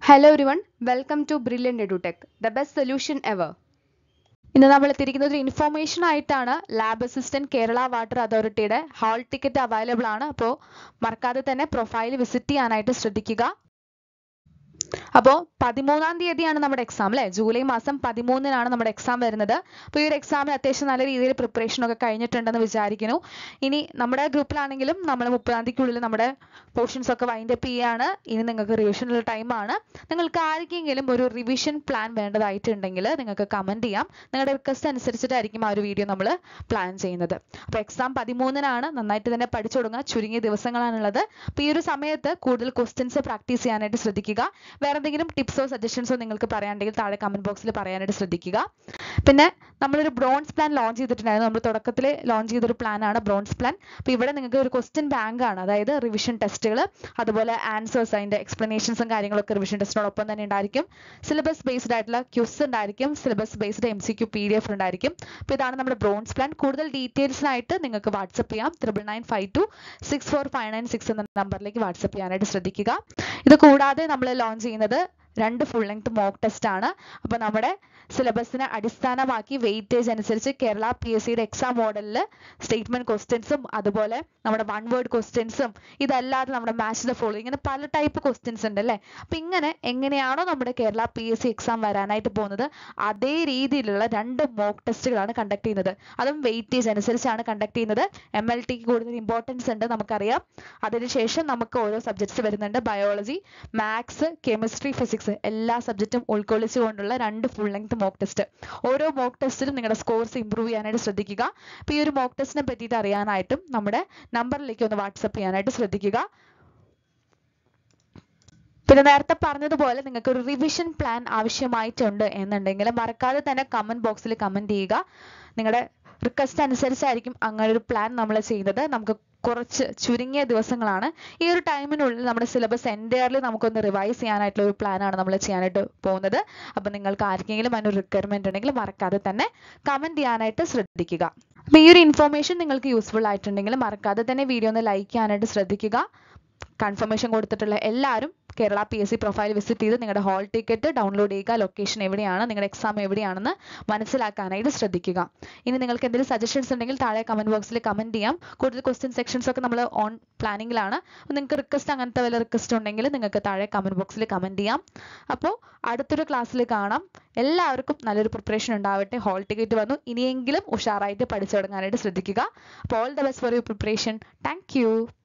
hello everyone welcome to Brilliant Edutech the best solution ever ഇന്ന് നമ്മൾ എത്തിയിരിക്കുന്നത് ഒരു ഇൻഫോർമേഷൻ ആയിട്ടാണ് ലാബ് അസിസ്റ്റന്റ് കേരള വാട്ടർ അതോറിറ്റിയുടെ ഹാൾ ടിക്കറ്റ് അവൈലബിൾ ആണ് അപ്പോൾ മറക്കാതെ തന്നെ പ്രൊഫൈൽ വിസിറ്റ് ചെയ്യാനായിട്ട് ശ്രദ്ധിക്കുക അപ്പോൾ പതിമൂന്നാം തീയതിയാണ് നമ്മുടെ എക്സാം അല്ലേ ജൂലൈ മാസം പതിമൂന്നിനാണ് നമ്മുടെ എക്സാം വരുന്നത് അപ്പോൾ ഈ ഒരു എക്സാമിന് അത്യാവശ്യം നല്ല രീതിയിൽ പ്രിപ്പറേഷൻ ഒക്കെ കഴിഞ്ഞിട്ടുണ്ടെന്ന് വിചാരിക്കുന്നു ഇനി നമ്മുടെ ഗ്രൂപ്പിലാണെങ്കിലും നമ്മൾ മുപ്പതാം തീയതിക്കുള്ളിൽ നമ്മുടെ പോർഷൻസ് ഒക്കെ വൈൻഡ് അപ്പ് ചെയ്യാണ് ഇനി നിങ്ങൾക്ക് റിവിഷനുള്ള ടൈമാണ് നിങ്ങൾക്ക് ആർക്കെങ്കിലും ഒരു റിവിഷൻ പ്ലാൻ വേണ്ടതായിട്ടുണ്ടെങ്കിൽ നിങ്ങൾക്ക് കമൻറ്റ് ചെയ്യാം നിങ്ങളുടെ റിക്വസ്റ്റ് അനുസരിച്ചിട്ടായിരിക്കും ആ ഒരു വീഡിയോ നമ്മൾ പ്ലാൻ ചെയ്യുന്നത് അപ്പോൾ എക്സാം പതിമൂന്നിനാണ് നന്നായിട്ട് തന്നെ പഠിച്ചു തുടങ്ങുക ചുരുങ്ങിയ ദിവസങ്ങളാണുള്ളത് അപ്പോൾ ഈ ഒരു സമയത്ത് കൂടുതൽ ക്വസ്റ്റ്യൻസ് പ്രാക്ടീസ് ചെയ്യാനായിട്ട് ശ്രദ്ധിക്കുക വേറെ എന്തെങ്കിലും ടിപ്സോ സജഷൻസോ നിങ്ങൾക്ക് പറയാനുണ്ടെങ്കിൽ താഴെ കമന്റ് ബോക്സിൽ പറയാനായിട്ട് ശ്രദ്ധിക്കുക പിന്നെ നമ്മളൊരു ബ്രോൺസ് പ്ലാൻ ലോഞ്ച് ചെയ്തിട്ടുണ്ടായിരുന്നു നമ്മൾ തുടക്കത്തിൽ ലോഞ്ച് ചെയ്തൊരു പ്ലാനാണ് ബ്രോൺസ് പ്ലാൻ അപ്പോൾ ഇവിടെ നിങ്ങൾക്ക് ഒരു ക്വസ്റ്റ്യൻ ബാങ്ക് ആണ് അതായത് റിവിഷൻ ടെസ്റ്റുകൾ അതുപോലെ ആൻസേഴ്സ് അതിൻ്റെ എക്സ്പ്ലനേഷൻസും കാര്യങ്ങളൊക്കെ റിവിഷൻ ടെസ്റ്റിനോടൊപ്പം തന്നെ ഉണ്ടായിരിക്കും സിലബസ് ബേസ്ഡ് ആയിട്ടുള്ള ക്യൂസ് ഉണ്ടായിരിക്കും syllabus based M C Q P D F ഉണ്ടായിരിക്കും അപ്പോൾ ഇതാണ് നമ്മുടെ ബ്രോൺസ് പ്ലാൻ കൂടുതൽ ഡീറ്റെയിൽസിനായിട്ട് നിങ്ങൾക്ക് വാട്സപ്പ് ചെയ്യാം triple nine five two six four five nine six എന്ന നമ്പറിലേക്ക് വാട്സപ്പ് ചെയ്യാനായിട്ട് ശ്രദ്ധിക്കുക ഇത് കൂടാതെ നമ്മൾ ലോഞ്ച് ചെയ്യുന്നത് രണ്ട് ഫുൾ ലെങ്ത് മോക്ക് ടെസ്റ്റ് ആണ് അപ്പോൾ നമ്മുടെ സിലബസിനെ അടിസ്ഥാനമാക്കി വെയിറ്റേജ് അനുസരിച്ച് കേരള പി എസ് സിയുടെ എക്സാം മോഡലിൽ സ്റ്റേറ്റ്മെന്റ് ക്വസ്റ്റ്യൻസും അതുപോലെ നമ്മുടെ വൺ വേർഡ് ക്വസ്റ്റ്യൻസും ഇതല്ലാതെ നമ്മുടെ മാച്ച് ദ ഫോളോ ഇങ്ങനെ പല ടൈപ്പ് ക്വസ്റ്റ്യൻസ് ഉണ്ട് അല്ലേ അപ്പം ഇങ്ങനെ എങ്ങനെയാണോ നമ്മുടെ Kerala P S C exam വരാനായിട്ട് പോകുന്നത് അതേ രീതിയിലുള്ള രണ്ട് മോക്ക് ടെസ്റ്റുകളാണ് കണ്ടക്ട് ചെയ്യുന്നത് അതും വെയിറ്റേജ് അനുസരിച്ചാണ് കണ്ടക്ട് ചെയ്യുന്നത് എം എൽ ടിക്ക് കൂടുതൽ ഇമ്പോർട്ടൻസ് ഉണ്ട് നമുക്കറിയാം അതിനുശേഷം നമുക്ക് ഓരോ സബ്ജക്ട്സ് വരുന്നുണ്ട് ബയോളജി മാത്സ് കെമിസ്ട്രി ഫിസിക്സ് എല്ലാ സബ്ജക്റ്റും ഉൾക്കൊള്ളിച്ചുകൊണ്ടുള്ള രണ്ട് ഫുൾ ലെങ്ത് മോക്ക് ടെസ്റ്റ് ഓരോ മോക്ക് ടെസ്റ്റിലും നിങ്ങളുടെ സ്കോർസ് ഇമ്പ്രൂവ് ചെയ്യാനായിട്ട് ശ്രദ്ധിക്കുക അപ്പോൾ ഈ ഒരു മോക്ക് ടെസ്റ്റിനെ പറ്റിയിട്ട് അറിയാനായിട്ടും നമ്മുടെ നമ്പറിലേക്ക് ഒന്ന് വാട്സപ്പ് ചെയ്യാനായിട്ട് ശ്രദ്ധിക്കുക പിന്നെ നേരത്തെ പറഞ്ഞതുപോലെ നിങ്ങൾക്ക് ഒരു റിവിഷൻ പ്ലാൻ ആവശ്യമായിട്ടുണ്ട് എന്നുണ്ടെങ്കിൽ മറക്കാതെ തന്നെ കമന്റ് ബോക്സിൽ കമന്റ് ചെയ്യുക നിങ്ങളുടെ റിക്വസ്റ്റ് അനുസരിച്ചായിരിക്കും അങ്ങനെ ഒരു പ്ലാൻ നമ്മൾ ചെയ്യുന്നത് നമുക്ക് കുറച്ച് ചുരുങ്ങിയ ദിവസങ്ങളാണ് ഈ ഒരു ടൈമിനുള്ളിൽ നമ്മുടെ സിലബസ് എൻറ്റയർലി നമുക്കൊന്ന് റിവൈസ് ചെയ്യാനായിട്ടുള്ള ഒരു പ്ലാനാണ് നമ്മൾ ചെയ്യാനായിട്ട് പോകുന്നത് അപ്പം നിങ്ങൾക്ക് ആർക്കെങ്കിലും അതിനൊരു റിക്വയർമെന്റ് ഉണ്ടെങ്കിൽ മറക്കാതെ തന്നെ കമന്റ് ചെയ്യാനായിട്ട് ശ്രദ്ധിക്കുക അപ്പം ഈ ഒരു ഇൻഫോർമേഷൻ നിങ്ങൾക്ക് യൂസ്ഫുൾ ആയിട്ടുണ്ടെങ്കിൽ മറക്കാതെ തന്നെ വീഡിയോ ഒന്ന് ലൈക്ക് ചെയ്യാനായിട്ട് ശ്രദ്ധിക്കുക കൺഫർമേഷൻ കൊടുത്തിട്ടുള്ള എല്ലാവരും Kerala P S C profile visit ചെയ്ത് നിങ്ങളുടെ ഹാൾ ടിക്കറ്റ് ഡൗൺലോഡ് ചെയ്യുക ലൊക്കേഷൻ എവിടെയാണ് നിങ്ങളുടെ എക്സാം എവിടെയാണെന്ന് മനസ്സിലാക്കാനായിട്ട് ശ്രദ്ധിക്കുക ഇനി നിങ്ങൾക്ക് എന്തെങ്കിലും സജഷൻസ് ഉണ്ടെങ്കിൽ താഴെ കമന്റ് ബോക്സിൽ കമന്റ് ചെയ്യാം കൂടുതൽ ക്വസ്റ്റ്യൻ സെക്ഷൻസ് ഒക്കെ നമ്മൾ ഓൺ പ്ലാനിങ്ങിലാണ് നിങ്ങൾക്ക് റിക്വസ്റ്റ് അങ്ങനത്തെ വല്ല റിക്വസ്റ്റ് ഉണ്ടെങ്കിൽ നിങ്ങൾക്ക് താഴെ കമന്റ് ബോക്സിൽ കമന്റ് ചെയ്യാം അപ്പോൾ അടുത്തൊരു ക്ലാസ്സിൽ കാണാം എല്ലാവർക്കും നല്ലൊരു പ്രിപ്പറേഷൻ ഉണ്ടാവട്ടെ ഹാൾ ടിക്കറ്റ് വന്നു ഇനിയെങ്കിലും ഉഷാറായിട്ട് പഠിച്ചു തുടങ്ങാനായിട്ട് ശ്രദ്ധിക്കുക അപ്പോൾ all the best for your preparation thank